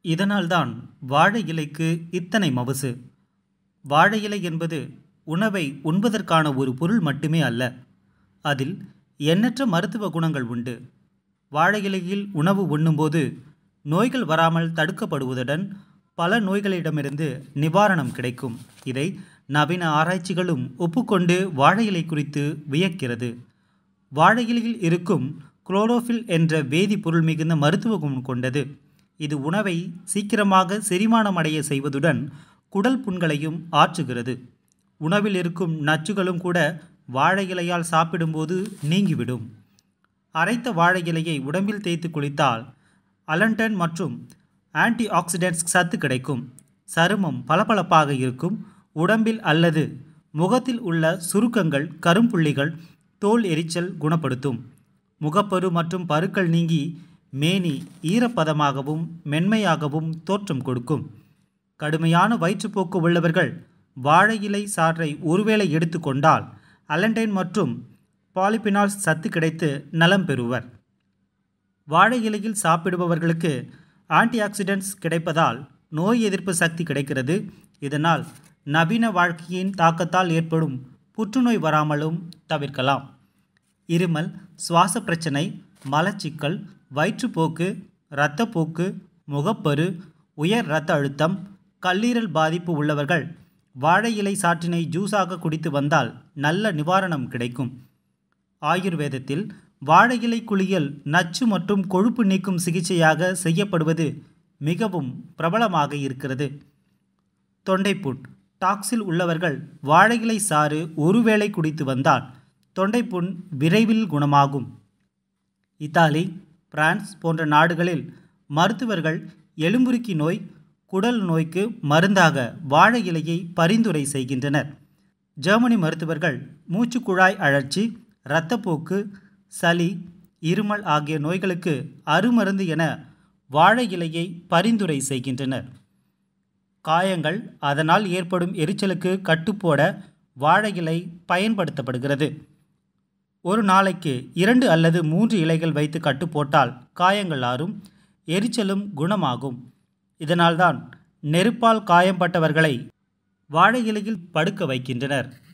இதனால்தான் வாழை இலைக்கு இத்தனை மவுசு வாழை இலை என்பது உணவை உண்பதற்கான ஒரு பொருள் மட்டுமே அல்ல அதில் எண்ணற்ற மருத்துவ குணங்கள் உண்டு வாழை இலையில் உணவு உண்ணும்போது நோய்கள் வராமல் தடுக்கப்படுவதுடன் பல நோய்களிடமிருந்து நிவாரணம் கிடைக்கும் இதை நவீன ஆராய்ச்சிகளும் ஒப்புக்கொண்டு வாழை இலை குறித்து வியக்கிறது வாழை இலையில் இருக்கும் குளோரோஃபில் என்ற வேதிப்பொருள் மிகுந்த மருத்துவ குணம் கொண்டது இது உணவை சீக்கிரமாக செரிமானமடைய செய்வதுடன் குடல் புண்களையும் ஆற்றுகிறது உணவில் இருக்கும் நச்சுகளும் கூட வாழை இலையால் சாப்பிடும்போது நீங்கிவிடும் அரைத்த வாழை இலையை உடம்பில் தேய்த்து குளித்தால் அலண்டன் மற்றும் ஆன்டி ஆக்சிடென்ட்ஸ் சத்து கிடைக்கும் சருமம் பளபளப்பாக இருக்கும் உடம்பில் அல்லது முகத்தில் உள்ள சுருக்கங்கள் கரும்புள்ளிகள் தோல் எரிச்சல் குணப்படுத்தும் முகப்பரு மற்றும் பருக்கள் நீங்கி மேனி ஈரப்பதமாகவும் மென்மையாகவும் தோற்றம் கொடுக்கும் கடுமையான வயிற்றுப்போக்கு உள்ளவர்கள் வாழை இலை சாற்றை ஒருவேளை எடுத்துக்கொண்டால் அலண்டைன் மற்றும் பாலிபினால் சத்து கிடைத்து நலம் பெறுவர் வாழை இலையில் சாப்பிடுபவர்களுக்கு ஆன்டி ஆக்சிடென்ட்ஸ் கிடைப்பதால் நோய் எதிர்ப்பு சக்தி கிடைக்கிறது இதனால் நவீன வாழ்க்கையின் தாக்கத்தால் ஏற்படும் புற்றுநோய் வராமலும் தவிர்க்கலாம் இருமல் சுவாச பிரச்சனை மலச்சிக்கல் வயிற்றுப்போக்கு இரத்தப்போக்கு முகப்பரு உயர் இரத்த அழுத்தம் கல்லீரல் பாதிப்பு உள்ளவர்கள் வாழை இலை சாற்றினை ஜூஸாக குடித்து வந்தால் நல்ல நிவாரணம் கிடைக்கும் ஆயுர்வேதத்தில் வாழை இலை குளியல் நச்சு மற்றும் கொழுப்பு நீக்கும் சிகிச்சையாக செய்யப்படுவது மிகவும் பிரபலமாக இருக்கிறது தொண்டைப்புண் டாக்ஸில் உள்ளவர்கள் வாழை இலை சாறு ஒருவேளை குடித்து வந்தால் தொண்டைப்புண் விரைவில் குணமாகும் இத்தாலி பிரான்ஸ் போன்ற நாடுகளில் மருத்துவர்கள் எலும்புருக்கி நோய் குடல் நோய்க்கு மருந்தாக வாழை இலையை பரிந்துரை செய்கின்றனர் ஜெர்மனி மருத்துவர்கள் மூச்சுக்குழாய் அழற்சி இரத்தப்போக்கு சளி இருமல் ஆகிய நோய்களுக்கு அருமருந்து என வாழை இலையை பரிந்துரை செய்கின்றனர் காயங்கள் அதனால் ஏற்படும் எரிச்சலுக்கு கட்டுப்போட வாழை இலை பயன்படுத்தப்படுகிறது ஒரு நாளைக்கு இரண்டு அல்லது மூன்று இலைகள் வைத்து கட்டு போட்டால் காயங்கள் ஆறும் எரிச்சலும் குணமாகும் இதனால்தான் நெருப்பால் காயம்பட்டவர்களை வாழை இலையில் படுக்க வைக்கின்றனர்